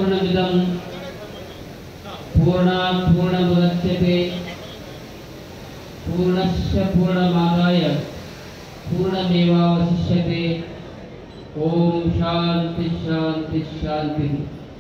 पूर्णमिदं पूर्णात् पूर्णमुदच्यते पूर्णस्य पूर्णमादाय पूर्णमेवावशिष्यते ॐ शान्ति शान्ति शान्तिः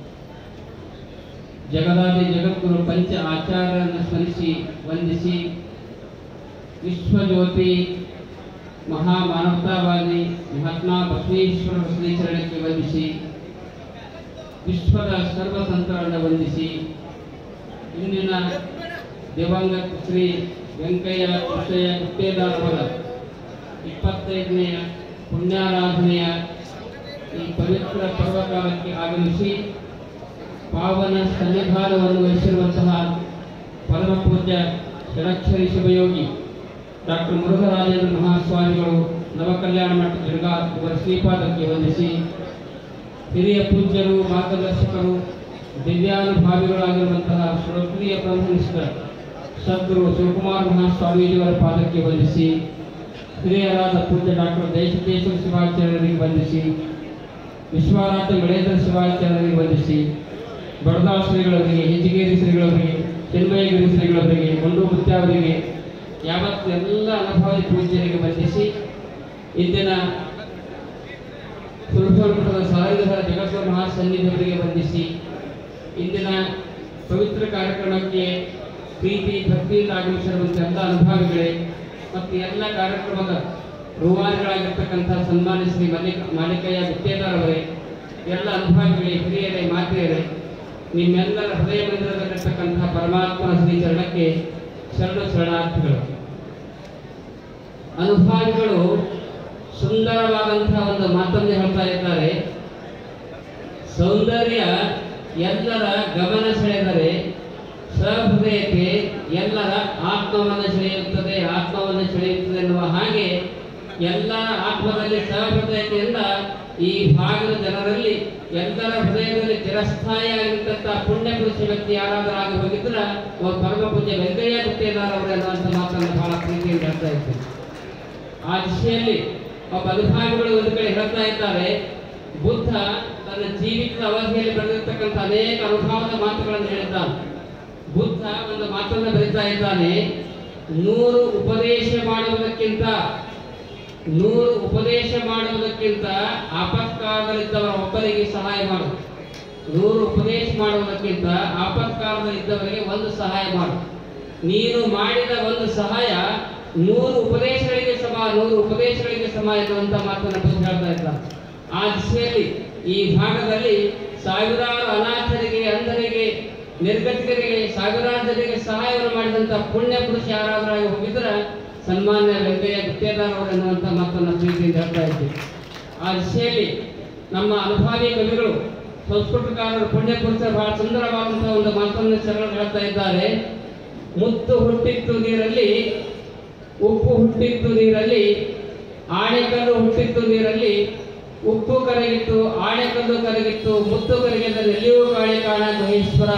ಜಗದಾದಿ ಜಗದ್ಗುರು ಪಂಚ ಆಚಾರ್ಯರನ್ನು ಸ್ಮರಿಸಿ ವಂದಿಸಿ ವಿಶ್ವಜ್ಯೋತಿ ಮಹಾಮಾನವತಾವಾದಿ ಮಹಾತ್ಮ ಬಸವೇಶ್ವರ ಶ್ರೀಚರಣಕ್ಕೆ ವಂದಿಸಿ ವಿಶ್ವದ ಸರ್ವ ಸಂತರನ್ನು ವಂದಿಸಿ ಇಂದಿನ ದಿವಂಗತ ಶ್ರೀ ವೆಂಕಯ್ಯ ಕೃಷ್ಣಯ್ಯ ಗುತ್ತೇದಾರವರ ಇಪ್ಪತ್ತೈದನೆಯ ಪುಣ್ಯಾರಾಧನೆಯ ಈ ಪವಿತ್ರ ಪರ್ವಕಾಲಕ್ಕೆ ಆಗಮಿಸಿ ಪಾವನ ಸನ್ನಿಧಾನವನ್ನು ವಹಿಸಿರುವಂತಹ ಪರಮ ಪೂಜ್ಯ ಷಡಕ್ಷರಿ ಶಿವಯೋಗಿ ಡಾಕ್ಟರ್ ಮುರುಘರಾಜೇಂದ್ರ ಮಹಾಸ್ವಾಮಿಗಳು ನವಕಲ್ಯಾಣ ಮಠ ದುರ್ಗಾ ಇವರ ಶ್ರೀಪಾದಕ್ಕೆ ವಂದಿಸಿ ಹಿರಿಯ ಪೂಜ್ಯರು ಮಾರ್ಗದರ್ಶಕರು ದಿವ್ಯಾನುಭಾವಿಗಳಾಗಿರುವಂತಹ ಶ್ರೋತ್ರಿಯ ಬ್ರಹ್ಮನಿಷ್ಠ ಸದ್ಗುರು ಶಿವಕುಮಾರ ಮಹಾಸ್ವಾಮೀಜಿಯವರ ಪಾದಕ್ಕೆ ವಂದಿಸಿ ಹಿರಿಯರಾದ ಪೂಜ್ಯ ಡಾಕ್ಟರ್ ದೇಶಕೇಶ್ವರ ಶಿವಾಚಾರ್ಯರಿಗೆ ವಂದಿಸಿ ವಿಶ್ವನಾಥ ಮಳೇಂದ್ರ ಶಿವಾಚಾರ್ಯರಿಗೆ ವಂದಿಸಿ ಬಡದಾಳ ಶ್ರೀಗಳವರಿಗೆ ಹೆಜ್ಜಿಗೇರಿ ಶ್ರೀಗಳವರಿಗೆ ಚಿನ್ಮಯಗಿರಿ ಶ್ರೀಗಳವರಿಗೆ ಮುಂಡು ಮುತ್ಯಾವರಿಗೆ ಯಾವತ್ತು ಎಲ್ಲ ಅನುಭವಿ ಪೂಜ್ಯರಿಗೆ ವಂದಿಸಿ ಇಂದಿನ ಸುರಕ್ಷೋರ್ಪದ ಸಾಯುಧರ ಜಗದ್ಗುರು ಮಹಾಸನ್ನಿಧಿಯವರಿಗೆ ವಂದಿಸಿ ಇಂದಿನ ಪವಿತ್ರ ಕಾರ್ಯಕ್ರಮಕ್ಕೆ ಪ್ರೀತಿ ಭಕ್ತಿಯಿಂದ ಆಗಮಿಸಿರುವಂಥ ಎಲ್ಲ ಅನುಭವಿಗಳೇ ಮತ್ತು ಎಲ್ಲ ಕಾರ್ಯಕ್ರಮದ ರೂವಾರಿಗಳಾಗಿರ್ತಕ್ಕಂಥ ಸನ್ಮಾನ್ಯ ಶ್ರೀ ಮಲ್ಲಿಕ ಮಾಲಿಕಯ್ಯ ಗುತ್ತೇದಾರ್ ಅವರೇ ಎಲ್ಲ ಅನುಭವಿಗಳೇ ಹಿರಿಯರೇ ಮಾತೆಯರೇ ನಿಮ್ಮೆಲ್ಲರ ಹೃದಯ ಮಂದಿರದಲ್ಲಿರ್ತಕ್ಕಂಥ ಪರಮಾತ್ಮನ ಶ್ರೀ ಚರಣಕ್ಕೆ ಶರಣು ಶರಣಾರ್ಥಿಗಳು ಅನುಭಾವಿಗಳು ಸುಂದರವಾದಂತಹ ಒಂದು ಮಾತನ್ನು ಹೇಳ್ತಾ ಇದ್ದಾರೆ ಸೌಂದರ್ಯ ಎಲ್ಲರ ಗಮನ ಸೆಳೆದರೆ ಸಹೃದಯತೆ ಎಲ್ಲರ ಆತ್ಮವನ್ನು ಸೆಳೆಯುತ್ತದೆ ಆತ್ಮವನ್ನು ಸೆಳೆಯುತ್ತದೆ ಎನ್ನುವ ಹಾಗೆ ಎಲ್ಲರ ಆತ್ಮದಲ್ಲಿ ಸಹೃದಯತೆಯಿಂದ ಈ ಭಾಗದ ಜನರಲ್ಲಿ ಎಲ್ಲರ ಹೃದಯದಲ್ಲಿ ಚಿರಸ್ಥಾಯಿಯಾಗಿರ್ತಕ್ಕ ಪುಣ್ಯ ಪುರುಷ ವ್ಯಕ್ತಿ ಯಾರಾದರೂ ಆಗಿ ಹೋಗಿದ್ರೆ ಒಬ್ಬ ಪರಮ ಪೂಜ್ಯ ವೆಂಕಯ್ಯ ಗುತ್ತೇದಾರ್ ಅವರು ಅನ್ನುವಂಥ ಮಾತನ್ನು ಬಹಳ ಪ್ರೀತಿಯಿಂದ ಹೇಳ್ತಾ ಇರ್ತೀನಿ ಆ ದಿಶೆಯಲ್ಲಿ ಒಬ್ಬ ಅನುಭಾವಿಗಳು ಒಂದು ಕಡೆ ಹೇಳ್ತಾ ಇದ್ದಾರೆ ಬುದ್ಧ ತನ್ನ ಜೀವಿತದ ಅವಧಿಯಲ್ಲಿ ಬರೆದಿರ್ತಕ್ಕಂಥ ಅನೇಕ ಅನುಭವದ ಮಾತುಗಳನ್ನು ಹೇಳಿದ್ದಾನೆ ಬುದ್ಧ ಒಂದು ಮಾತನ್ನು ಬರೀತಾ ಇದ್ದಾನೆ ನೂರು ಉಪದೇಶ ಮಾಡುವುದಕ್ಕಿಂತ ನೂರು ಉಪದೇಶ ಮಾಡುವುದಕ್ಕಿಂತ ಆಪತ್ಕಾಲದಲ್ಲಿದ್ದವರ ಒಬ್ಬರಿಗೆ ಸಹಾಯ ಮಾಡು ನೂರು ಉಪದೇಶ ಮಾಡುವುದಕ್ಕಿಂತ ಆಪತ್ಕಾಲದಲ್ಲಿದ್ದವರಿಗೆ ಒಂದು ಸಹಾಯ ಮಾಡು ನೀನು ಮಾಡಿದ ಒಂದು ಸಹಾಯ ನೂರು ಉಪದೇಶಗಳಿಗೆ ಸಮ ನೂರು ಉಪದೇಶಗಳಿಗೆ ಸಮ ಎನ್ನುವಂತ ಮಾತನ್ನು ಬುದ್ಧ ಹೇಳ್ತಾ ಇದ್ದ ಆ ದಿಶೆಯಲ್ಲಿ ಈ ಭಾಗದಲ್ಲಿ ಸಾವಿರಾರು ಅನಾಥರಿಗೆ ಅಂಧರಿಗೆ ನಿರ್ಗತಿಕರಿಗೆ ಸಾವಿರಾರು ಜನರಿಗೆ ಸಹಾಯವನ್ನು ಮಾಡಿದಂಥ ಪುಣ್ಯ ಪುರುಷ ಯಾರಾದ್ರಾಗಿ ಹೋಗಿದ್ರೆ ಸನ್ಮಾನ್ಯ ವೆಂಕಯ್ಯ ಗುತ್ತೇದಾರ್ ಅವರು ಎನ್ನುವಂಥ ಮಾತನ್ನು ಪ್ರೀತಿಯಿಂದ ಹೇಳ್ತಾ ಇದ್ದೀವಿ ಆ ದಿಶೆಯಲ್ಲಿ ನಮ್ಮ ಅನುಭಾವಿ ಕವಿಗಳು ಸಂಸ್ಕೃತಕಾರರು ಪುಣ್ಯ ಪುರುಷರು ಬಹಳ ಸುಂದರವಾದಂತಹ ಒಂದು ಮಾತನ್ನು ಶರಣ ಹೇಳ್ತಾ ಇದ್ದಾರೆ ಮುತ್ತು ಹುಟ್ಟಿತ್ತು ನೀರಲ್ಲಿ ಉಪ್ಪು ಹುಟ್ಟಿತ್ತು ನೀರಲ್ಲಿ ಆಣೆಕಲ್ಲು ಹುಟ್ಟಿತ್ತು ನೀರಲ್ಲಿ ಉಪ್ಪು ಕರಗಿತ್ತು ಆಣೆಕಲ್ಲು ಕರಗಿತ್ತು ಮುತ್ತು ಕರಗಿದ ಎಲ್ಲಿಯೂ ಕಾಣೆ ಕಾಣ ಮಹೇಶ್ವರ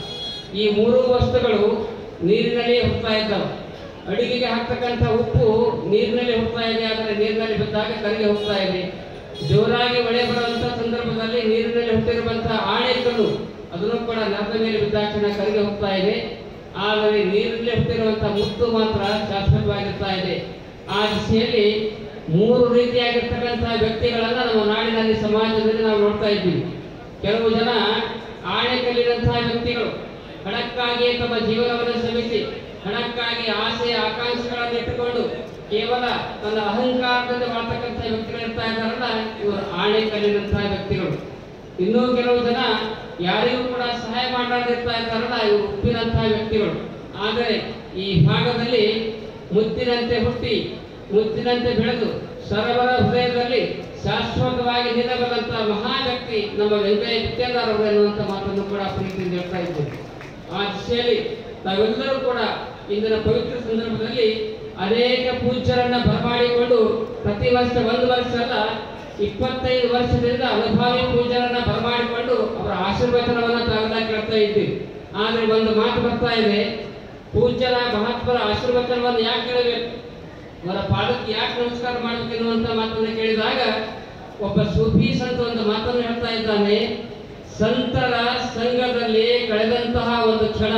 ಈ ಮೂರು ವಸ್ತುಗಳು ನೀರಿನಲ್ಲಿ ಹುಡ್ತಾ ಇದ್ದಾವೆ ಅಡಿಗೆಗೆ ಹಾಕ್ತಕ್ಕಂಥ ಉಪ್ಪು ನೀರಿನಲ್ಲಿ ಹುಡ್ತಾ ಇದೆ ಆದರೆ ನೀರಿನಲ್ಲಿ ಬಿದ್ದಾಗ ಕರಗಿ ಹೋಗ್ತಾ ಇದೆ ಜೋರಾಗಿ ಮಳೆ ಬರುವಂತ ಸಂದರ್ಭದಲ್ಲಿ ನೀರಿನಲ್ಲಿ ಹುಟ್ಟಿರುವಂತಹ ಆಣೆಕಲ್ಲು ಅದನ್ನು ಕೂಡ ನೆಲದ ಮೇಲೆ ಬಿದ್ದಾಕ್ಷಣ ಕರಗಿ ಹೋಗ್ತಾ ಇದೆ ಆದರೆ ನೀರಿನಲ್ಲಿ ಹುಟ್ಟಿರುವಂತಹ ಮುತ್ತು ಮಾತ್ರ ಶಾಶ್ವತವಾಗಿರ್ತಾ ಇದೆ ಆ ದಿಶೆಯಲ್ಲಿ ಮೂರು ರೀತಿಯಾಗಿರ್ತಕ್ಕಂತಹ ವ್ಯಕ್ತಿಗಳನ್ನ ನಮ್ಮ ನಾಡಿನಲ್ಲಿ ಸಮಾಜದಲ್ಲಿ ನಾವು ನೋಡ್ತಾ ಇದ್ದೀವಿ ಕೆಲವು ಜನ ಆಣೆಕಲ್ಲಿನಂತಹ ವ್ಯಕ್ತಿಗಳು ಹಣಕ್ಕಾಗಿ ತಮ್ಮ ಜೀವನವನ್ನು ಶ್ರಮಿಸಿ ಹಣಕ್ಕಾಗಿ ಆಸೆ ಆಕಾಂಕ್ಷೆಗಳನ್ನು ಇಟ್ಟುಕೊಂಡು ಕೇವಲ ತನ್ನ ಅಹಂಕಾರದಿಂದ ಮಾಡ್ತಕ್ಕಂಥ ವ್ಯಕ್ತಿಗಳು ಇರ್ತಾ ಇದ್ದಾರಲ್ಲ ಇವರು ಆಣೆಕಲ್ಲಿನಂತಹ ವ್ಯಕ್ತಿಗಳು ಇನ್ನೂ ಕೆಲವು ಜನ ಯಾರಿಗೂ ಕೂಡ ಸಹಾಯ ಮಾಡಲಾರ್ದಿರ್ತಾ ಇದ್ದಾರಲ್ಲ ಇವರು ಉಪ್ಪಿನಂತಹ ವ್ಯಕ್ತಿಗಳು ಆದರೆ ಈ ಭಾಗದಲ್ಲಿ ಮುತ್ತಿನಂತೆ ಹುಟ್ಟಿ ಮುತ್ತಿನಂತೆ ಬೆಳೆದು ಸರ್ವರ ಹೃದಯದಲ್ಲಿ ಶಾಶ್ವತವಾಗಿ ನಿಲ್ಲಬಲ್ಲಂತಹ ಮಹಾ ವ್ಯಕ್ತಿ ನಮ್ಮ ವೆಂಕಯ್ಯ ಗುತ್ತೇದಾರ್ ಅವರು ಎನ್ನುವಂಥ ಮಾತನ್ನು ಕೂಡ ಪ್ರೀತಿಯಿಂದ ಹೇಳ್ತಾ ಇದ್ದೇವೆ ಆ ದಿಶೆಯಲ್ಲಿ ನಾವೆಲ್ಲರೂ ಕೂಡ ಇಂದಿನ ಪವಿತ್ರ ಸಂದರ್ಭದಲ್ಲಿ ಅನೇಕ ಪೂಜ್ಯರನ್ನ ಬರಮಾಡಿಕೊಂಡು ಪ್ರತಿ ವರ್ಷ ಒಂದು ವರ್ಷ ಅಲ್ಲ ಇಪ್ಪತ್ತೈದು ವರ್ಷದಿಂದ ಅನುಭಾವಿ ಪೂಜ್ಯರನ್ನ ಬರಮಾಡಿಕೊಂಡು ಅವರ ಆಶೀರ್ವಚನವನ್ನ ತಾವೆಲ್ಲ ಕೇಳ್ತಾ ಇದ್ದೀವಿ ಆದ್ರೆ ಒಂದು ಮಾತು ಬರ್ತಾ ಇದೆ ಪೂಜ್ಯರ ಮಹಾತ್ಮರ ಆಶೀರ್ವಚನವನ್ನು ಯಾಕೆ ಕೇಳಬೇಕು ಅವರ ಪಾದಕ್ಕೆ ಯಾಕೆ ನಮಸ್ಕಾರ ಮಾಡಬೇಕು ಎನ್ನುವಂತ ಮಾತನ್ನು ಕೇಳಿದಾಗ ಒಬ್ಬ ಸೂಫಿ ಸಂತ ಒಂದು ಮಾತನ್ನು ಹೇಳ್ತಾ ಇದ್ದಾನೆ ಸಂತರ ಸಂಘದಲ್ಲಿ ಕಳೆದಂತಹ ಒಂದು ಕ್ಷಣ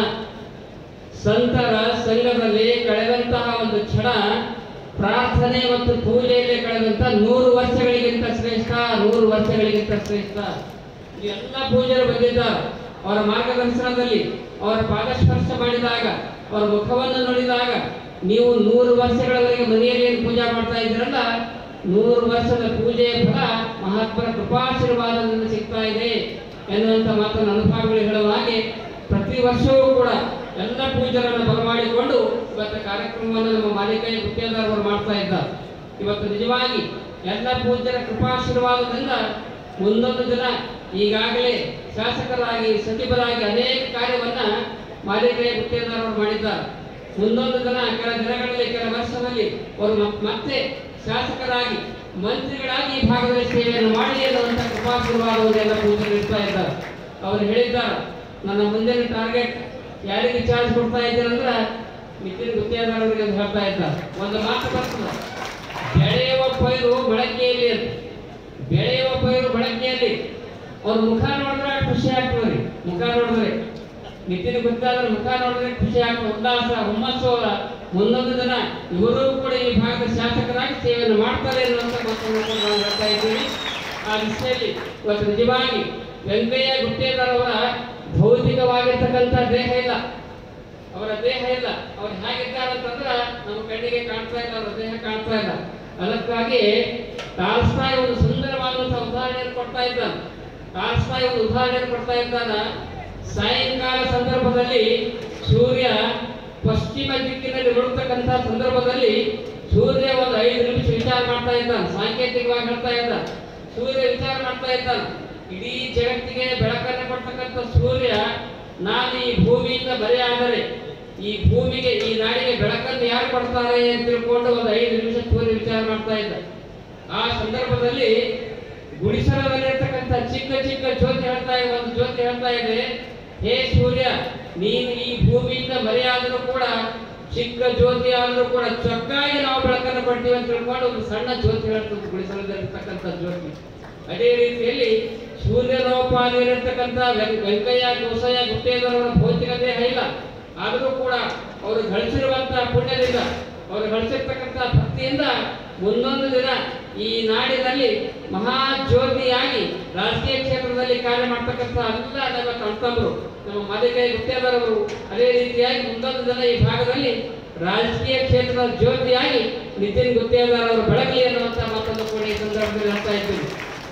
ಸಂತರ ಸಂಘದಲ್ಲಿ ಕಳೆದಂತಹ ಒಂದು ಕ್ಷಣ ಪ್ರಾರ್ಥನೆ ಮತ್ತು ಪೂಜೆಯಲ್ಲಿ ಕಳೆದಂತ ನೂರು ವರ್ಷಗಳಿಗಿಂತ ಶ್ರೇಷ್ಠ ನೂರು ವರ್ಷಗಳಿಗಿಂತ ಶ್ರೇಷ್ಠ ಈ ಎಲ್ಲ ಪೂಜೆರು ಬಂದಿದ್ದಾರೆ ಅವರ ಮಾರ್ಗದರ್ಶನದಲ್ಲಿ ಅವರ ಪಾದಸ್ಪರ್ಶ ಮಾಡಿದಾಗ ಅವರ ಮುಖವನ್ನು ನೋಡಿದಾಗ ನೀವು ನೂರು ವರ್ಷಗಳವರೆಗೆ ಮನೆಯಲ್ಲಿ ಏನು ಪೂಜೆ ಮಾಡ್ತಾ ಇದ್ದೀರಲ್ಲ ನೂರು ವರ್ಷದ ಪೂಜೆಯ ಫಲ ಮಹಾತ್ಮರ ಕೃಪಾಶೀರ್ವಾದದಿಂದ ಸಿಗ್ತಾ ಇದೆ ಎನ್ನುವಂಥ ಮಾತನ್ನು ಅನುಭವಗಳು ಹೇಳುವ ಹಾಗೆ ಪ್ರತಿ ವರ್ಷವೂ ಕೂಡ ಎಲ್ಲ ಪೂಜರನ್ನು ಬರಮಾಡಿಕೊಂಡು ಇವತ್ತು ಕಾರ್ಯಕ್ರಮವನ್ನು ನಮ್ಮ ಮಾಲಿಕೈ ಗುತ್ತೇದಾರವರು ಮಾಡ್ತಾ ಇದ್ದಾರೆ ಇವತ್ತು ನಿಜವಾಗಿ ಎಲ್ಲ ಪೂಜ್ಯರ ಕೃಪಾಶೀರ್ವಾದದಿಂದ ಮುಂದೊಂದು ದಿನ ಈಗಾಗಲೇ ಶಾಸಕರಾಗಿ ಸಚಿವರಾಗಿ ಅನೇಕ ಕಾರ್ಯವನ್ನ ಮಾಲಿಕೈ ಗುತ್ತೇದಾರವರು ಮಾಡಿದ್ದಾರೆ ಮುಂದೊಂದು ದಿನ ಕೆಲ ದಿನಗಳಲ್ಲಿ ಕೆಲ ವರ್ಷದಲ್ಲಿ ಅವರು ಮ- ಮತ್ತೆ ಶಾಸಕರಾಗಿ ಮಂತ್ರಿಗಳಾಗಿ ಈ ಭಾಗದಲ್ಲಿ ಸೇವೆಯನ್ನು ಮಾಡಿ ಅನ್ನುವಂಥ ಕೃಪಾಶೀರ್ವಾದವನ್ನು ಎಲ್ಲ ಪೂಜೆಗಳು ಇಡ್ತಾ ಇದ್ದಾರೆ ಅವರು ಹೇಳಿದ್ದಾರೆ ನನ್ನ ಮುಂದಿನ ಟಾರ್ಗೆಟ್ ಯಾರಿಗೆ ಚಾರ್ಜ್ ಕೊಡ್ತಾ ಇದ್ದೀರಂದ್ರೆ ನಿತಿನ್ ಗುತ್ತೇದಾರವರಿಗೆ ಅಂತ ಹೇಳ್ತಾ ಇದ್ದಾರೆ ಒಂದು ಮಾತು ಬರ್ತದೆ ಬೆಳೆಯುವ ಪೈರು ಬಳಕೆಯಲ್ಲಿ ಅಂತ ಬೆಳೆಯುವ ಪೈರು ಬಳಕೆಯಲ್ಲಿ ಅವ್ರ ಮುಖ ನೋಡಿದ್ರೆ ಖುಷಿ ಆಗ್ತದೆ ರೀ ಮುಖ ನೋಡಿದ್ರೆ ನಿತಿನ್ ಗುತ್ತಾದ್ರ ಮುಖ ನೋಡಿದ್ರೆ ಖುಷಿ ಆಗ್ತದೆ ಉಲ್ಲಾಸ ಹುಮ್ಮಸ್ಸು ಅವರ ಮುಂದೊಂದು ದಿನ ಇವರು ಕೂಡ ಈ ಭಾಗದ ಶಾಸಕರಾಗಿ ಸೇವೆಯನ್ನು ಮಾಡ್ತಾರೆ ಅನ್ನುವಂಥ ಮಾತನ್ನು ಕೂಡ ನಾವು ಹೇಳ್ತಾ ಇದ್ದೀವಿ ಆ ದಿಶೆಯಲ್ಲಿ ಇವತ್ತು ನಿಜವಾಗಿ ವೆಂಕಯ್ಯ ಗುತ್ತೇದಾರ್ ಅವರ ಭೌತಿಕವಾಗಿರ್ತಕ್ಕಂಥ ದೇಹ ಇಲ್ಲ ಅವರ ದೇಹ ಇಲ್ಲ ಅವ್ರು ಹೇಗಿದ್ದಾರೆ ಅಂತಂದ್ರೆ ನಮ್ಮ ಕಣ್ಣಿಗೆ ಕಾಣ್ತಾ ಇಲ್ಲ ಅವರ ದೇಹ ಕಾಣ್ತಾ ಇಲ್ಲ ಅದಕ್ಕಾಗಿ ಟಾಲ್ಸ್ಟಾಯ್ ಒಂದು ಸುಂದರವಾದಂತಹ ಉದಾಹರಣೆಯನ್ನು ಕೊಡ್ತಾ ಇದ್ದಾನೆ ಟಾಲ್ಸ್ಟಾಯ್ ಒಂದು ಉದಾಹರಣೆಯನ್ನು ಕೊಡ್ತಾ ಇದ್ದಾನ ಸಾಯಂಕಾಲ ಸಂದರ್ಭದಲ್ಲಿ ಸೂರ್ಯ ಪಶ್ಚಿಮ ದಿಕ್ಕಿನಲ್ಲಿ ಮುಳುಗ್ತಕ್ಕಂಥ ಸಂದರ್ಭದಲ್ಲಿ ಸೂರ್ಯ ಒಂದು ಐದು ನಿಮಿಷ ವಿಚಾರ ಮಾಡ್ತಾ ಇದ್ದಾನೆ ಸಾಂಕೇತಿಕವಾಗಿ ಹೇಳ್ತಾ ಇದ್ದ ಸೂರ್ಯ ವಿಚಾರ ಮಾಡ್ತಾ ಇದ್ದಾನೆ ಇಡೀ ಜಗತ್ತಿಗೆ ಬೆಳಕನ್ನು ಕೊಡ್ತಕ್ಕಂಥ ಸೂರ್ಯ ನಾನು ಈ ಭೂಮಿಯಿಂದ ಬರೆಯಾದರೆ ಈ ಭೂಮಿಗೆ ಈ ನಾಡಿಗೆ ಬೆಳಕನ್ನು ಯಾರು ಕೊಡ್ತಾರೆ ಅಂತ ತಿಳ್ಕೊಂಡು ಒಂದು ಐದು ನಿಮಿಷ ಸೂರ್ಯ ವಿಚಾರ ಮಾಡ್ತಾ ಇದ್ದ ಆ ಸಂದರ್ಭದಲ್ಲಿ ಗುಡಿಸಲದಲ್ಲಿರ್ತಕ್ಕಂಥ ಚಿಕ್ಕ ಚಿಕ್ಕ ಜ್ಯೋತಿ ಹೇಳ್ತಾ ಇದೆ ಒಂದು ಜ್ಯೋತಿ ಹೇಳ್ತಾ ಇದೆ ಹೇ ಸೂರ್ಯ ನೀನು ಈ ಭೂಮಿಯಿಂದ ಮರೆಯಾದರೂ ಕೂಡ ಚಿಕ್ಕ ಜ್ಯೋತಿ ಆದರೂ ಕೂಡ ಚೊಕ್ಕಾಗಿ ನಾವು ಬೆಳಕನ್ನು ಕೊಡ್ತೀವಿ ಅಂತ ತಿಳ್ಕೊಂಡು ಒಂದು ಸಣ್ಣ ಜ್ಯೋತಿ ಹೇಳ್ತದೆ ಗುಡಿಸಲದಲ್ಲಿರ್ತಕ್ಕಂಥ ಜ್ಯೋತಿ ಅದೇ ರೀತಿಯಲ್ಲಿ ಸೂರ್ಯನೋಪಾದಿಯಲ್ಲಿರ್ತಕ್ಕಂಥ ವೆಂ- ವೆಂಕಯ್ಯ ಗೋಸಯ್ಯ ಗುತ್ತೇದಾರವರ ಭೌತಿಕ ದೇಹ ಇಲ್ಲ ಆದರೂ ಕೂಡ ಅವರು ಗಳಿಸಿರುವಂತಹ ಪುಣ್ಯದಿಂದ ಅವರು ಗಳಿಸಿರ್ತಕ್ಕಂಥ ಭಕ್ತಿಯಿಂದ ಮುಂದೊಂದು ದಿನ ಈ ನಾಡಿನಲ್ಲಿ ಮಹಾ ಜ್ಯೋತಿಯಾಗಿ ರಾಜಕೀಯ ಕ್ಷೇತ್ರದಲ್ಲಿ ಕಾರ್ಯ ಮಾಡ್ತಕ್ಕಂಥ ಎಲ್ಲ ನಮ್ಮ ಕಣ್ತಂಬರು ನಮ್ಮ ಮಾದಿಕೈ ಗುತ್ತೇದಾರವರು ಅದೇ ರೀತಿಯಾಗಿ ಮುಂದೊಂದು ದಿನ ಈ ಭಾಗದಲ್ಲಿ ರಾಜಕೀಯ ಕ್ಷೇತ್ರದ ಜ್ಯೋತಿಯಾಗಿ ನಿತಿನ್ ಗುತ್ತೇದಾರ್ ಅವರು ಬೆಳಗಲಿ ಅನ್ನುವಂಥ ಮಾತನ್ನು ಕೂಡ ಈ ಸಂದರ್ಭದಲ್ಲಿ ಹೇಳ್ತಾ ಇದ್ದೀನಿ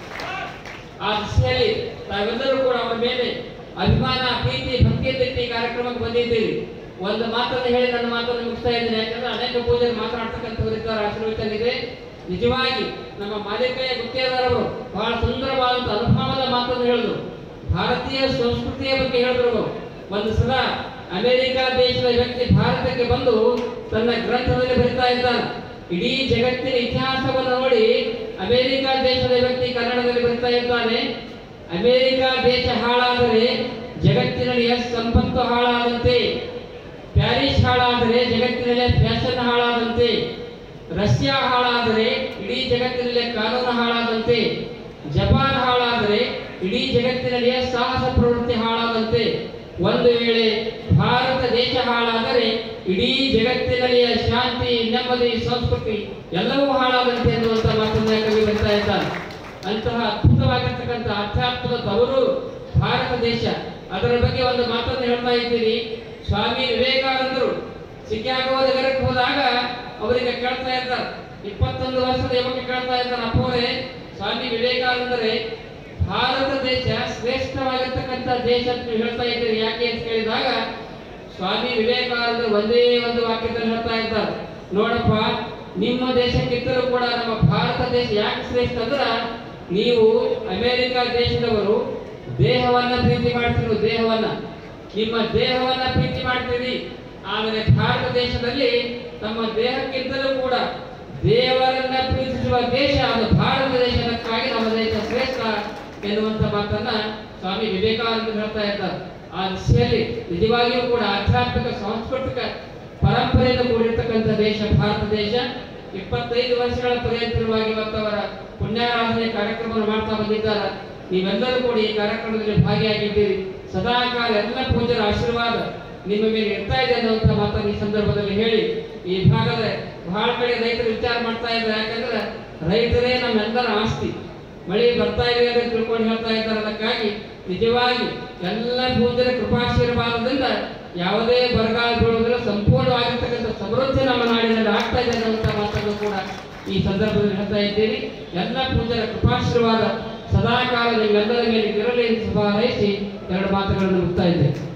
ಆ ದಿಶೆಯಲ್ಲಿ ತಾವೆಲ್ಲರೂ ಕೂಡ ಅವರ ಮೇಲೆ ಅಭಿಮಾನ ಪ್ರೀತಿ ಭಕ್ತಿಯಿಂದ ಈ ಕಾರ್ಯಕ್ರಮಕ್ಕೆ ಬಂದಿದ್ದೀರಿ ಒಂದು ಮಾತನ್ನು ಹೇಳಿ ನನ್ನ ಮಾತನ್ನು ಮುಗಿಸ್ತಾ ಇದ್ದೇನೆ ಯಾಕಂದ್ರೆ ಅನೇಕ ಪೂಜೆರು ಮಾತನಾಡ್ತಕ್ಕಂಥವ್ರು ಇದ್ದಾರೆ ಆಶೀರ್ವಚನಿದೆ ನಿಜವಾಗಿ ನಮ್ಮ ಮಾಲಿಕೆಯ ಗುತ್ತೇದಾರವರು ಬಹಳ ಸುಂದರವಾದಂಥ ಅನುಭವದ ಮಾತನ್ನು ಹೇಳಿದ್ರು ಭಾರತೀಯ ಸಂಸ್ಕೃತಿಯ ಬಗ್ಗೆ ಹೇಳಿದ್ರು ಅವರು. ಒಂದು ಸಲ ಅಮೆರಿಕ ದೇಶದ ವ್ಯಕ್ತಿ ಭಾರತಕ್ಕೆ ಬಂದು ತನ್ನ ಗ್ರಂಥದಲ್ಲಿ ಬರಿತಾ ಇದ್ದಾನೆ ಇಡೀ ಜಗತ್ತಿನ ಇತಿಹಾಸವನ್ನು ನೋಡಿ ಅಮೆರಿಕ ದೇಶದ ವ್ಯಕ್ತಿ ಕನ್ನಡದಲ್ಲಿ ಬರಿತಾ ಇದ್ದಾನೆ ಅಮೆರಿಕ ದೇಶ ಹಾಳಾದರೆ ಜಗತ್ತಿನಲ್ಲಿ ಎಷ್ಟು ಸಂಪತ್ತು ಹಾಳಾದಂತೆ ಪ್ಯಾರಿಸ್ ಹಾಳಾದರೆ ಜಗತ್ತಿನಲ್ಲೇ ಫ್ಯಾಷನ್ ಹಾಳಾದಂತೆ ರಷ್ಯಾ ಹಾಳಾದರೆ ಇಡೀ ಜಗತ್ತಿನಲ್ಲೇ ಕಾನೂನು ಹಾಳಾದಂತೆ ಜಪಾನ್ ಹಾಳಾದರೆ ಇಡೀ ಜಗತ್ತಿನಲ್ಲಿಯೇ ಸಾಹಸ ಪ್ರವೃತ್ತಿ ಹಾಳಾದಂತೆ ಒಂದು ವೇಳೆ ಭಾರತ ದೇಶ ಹಾಳಾದರೆ ಇಡೀ ಜಗತ್ತಿನಲ್ಲಿಯ ಶಾಂತಿ ನೆಮ್ಮದಿ ಸಂಸ್ಕೃತಿ ಎಲ್ಲವೂ ಹಾಳಾದಂತೆ ಎನ್ನುವಂತ ಮಾತನ್ನ ಕವಿ ಬರ್ತಾ ಇದ್ದಾನೆ ಅಂತಹ ಅದ್ಭುತವಾಗಿರ್ತಕ್ಕಂಥ ಅಧ್ಯಾತ್ಮದ ತವರು ಭಾರತ ದೇಶ ಅದರ ಬಗ್ಗೆ ಒಂದು ಮಾತನ್ನು ಹೇಳ್ತಾ ಇದ್ದೀನಿ ಸ್ವಾಮಿ ವಿವೇಕಾನಂದರು ಶಿಕಾಗೋ ನಗರಕ್ಕೆ ಹೋದಾಗ ಅವರಿಗೆ ಕೇಳ್ತಾ ಇದ್ದಾರೆ ಇಪ್ಪತ್ತೊಂದು ವರ್ಷದ ಯುವಕ ಕೇಳ್ತಾ ಇದ್ದಾರೆ ಅಪ್ಪವರೇ ಸ್ವಾಮಿ ವಿವೇಕಾನಂದರೇ ಭಾರತ ದೇಶ ಶ್ರೇಷ್ಠವಾಗಿರ್ತಕ್ಕಂಥ ದೇಶ ಅಂತ ನೀವು ಹೇಳ್ತಾ ಇದ್ದೀರಿ ಯಾಕೆ ಅಂತ ಕೇಳಿದಾಗ ಸ್ವಾಮಿ ವಿವೇಕಾನಂದರು ಒಂದೇ ಒಂದು ವಾಕ್ಯದಲ್ಲಿ ಹೇಳ್ತಾ ಇದ್ದಾರೆ ನೋಡಪ್ಪ ನಿಮ್ಮ ದೇಶಕ್ಕಿಂತಲೂ ಕೂಡ ನಮ್ಮ ಭಾರತ ದೇಶ ಯಾಕೆ ಶ್ರೇಷ್ಠ ಅಂದ್ರ ನೀವು ಅಮೆರಿಕ ದೇಶದವರು ದೇಹವನ್ನ ಪ್ರೀತಿ ಮಾಡ್ತಿರೋ ದೇಹವನ್ನ ನಿಮ್ಮ ದೇಹವನ್ನ ಪ್ರೀತಿ ಮಾಡ್ತೀರಿ ಆದರೆ ಭಾರತ ದೇಶದಲ್ಲಿ ನಮ್ಮ ದೇಹಕ್ಕಿಂತಲೂ ಕೂಡ ದೇವರನ್ನ ಪ್ರೀತಿಸುವ ದೇಶ ಅದು ಭಾರತ ದೇಶ ಅದಕ್ಕಾಗಿ ನಮ್ಮ ದೇಶ ಶ್ರೇಷ್ಠ ಎನ್ನುವಂತ ಮಾತನ್ನ ಸ್ವಾಮಿ ವಿವೇಕಾನಂದ ಹೇಳ್ತಾ ಇದ್ದಾರೆ ಆ ದಿಶೆಯಲ್ಲಿ ನಿಜವಾಗಿಯೂ ಕೂಡ ಆಧ್ಯಾತ್ಮಿಕ ಸಾಂಸ್ಕೃತಿಕ ಪರಂಪರೆಯಿಂದ ಕೂಡಿರ್ತಕ್ಕಂಥ ದೇಶ ಭಾರತ ದೇಶ ಇಪ್ಪತ್ತೈದು ವರ್ಷಗಳ ಪರ್ಯಂತರವಾಗಿ ಇವತ್ತು ಅವರ ಪುಣ್ಯಾರಾಧನೆ ಕಾರ್ಯಕ್ರಮವನ್ನು ಮಾಡ್ತಾ ಬಂದಿದ್ದಾರೆ ನೀವೆಲ್ಲರೂ ಕೂಡ ಈ ಕಾರ್ಯಕ್ರಮದಲ್ಲಿ ಭಾಗಿಯಾಗಿದ್ದೀರಿ ಸದಾಕಾಲ ಎಲ್ಲ ಪೂಜರ ಆಶೀರ್ವಾದ ನಿಮ್ಮ ಮೇಲೆ ಇರ್ತಾ ಇದೆ ಅನ್ನುವಂಥ ಮಾತನ್ನು ಈ ಸಂದರ್ಭದಲ್ಲಿ ಹೇಳಿ ಈ ಭಾಗದ ಬಹಳ ಕಡೆ ರೈತರು ವಿಚಾರ ಮಾಡ್ತಾ ಇದ್ದಾರೆ ಯಾಕಂದ್ರೆ ರೈತರೇ ನಮ್ಮೆಲ್ಲರ ಆಸ್ತಿ ಮಳೆ ಬರ್ತಾ ಇದೆ ಅಂತ ತಿಳ್ಕೊಂಡು ಹೇಳ್ತಾ ಇದ್ದಾರೆ ಅದಕ್ಕಾಗಿ ನಿಜವಾಗಿ ಎಲ್ಲ ಪೂಜರ ಕೃಪಾಶೀರ್ವಾದದಿಂದ ಯಾವುದೇ ಬರಗಾಲ ಬೀಳುವುದಿಲ್ಲ ಸಂಪೂರ್ಣವಾಗಿರ್ತಕ್ಕಂಥ ಸಮೃದ್ಧಿ ನಮ್ಮ ನಾಡಿನಲ್ಲಿ ಆಗ್ತಾ ಇದೆ ಅನ್ನುವಂಥ ಮಾತನ್ನು ಕೂಡ ಈ ಸಂದರ್ಭದಲ್ಲಿ ಹೇಳ್ತಾ ಇದ್ದೀರಿ ಎಲ್ಲ ಪೂಜರ ಕೃಪಾಶೀರ್ವಾದ ಸದಾಕಾಲ ನಿಮ್ಮೆಲ್ಲರ ಮೇಲೆ ಇರಲಿ ಎಂದು ಶುಭ ಹಾರೈಸಿ ಎರಡು ಮಾತುಗಳನ್ನು ಮುಕ್ತಾ ಇದ್ದೇನೆ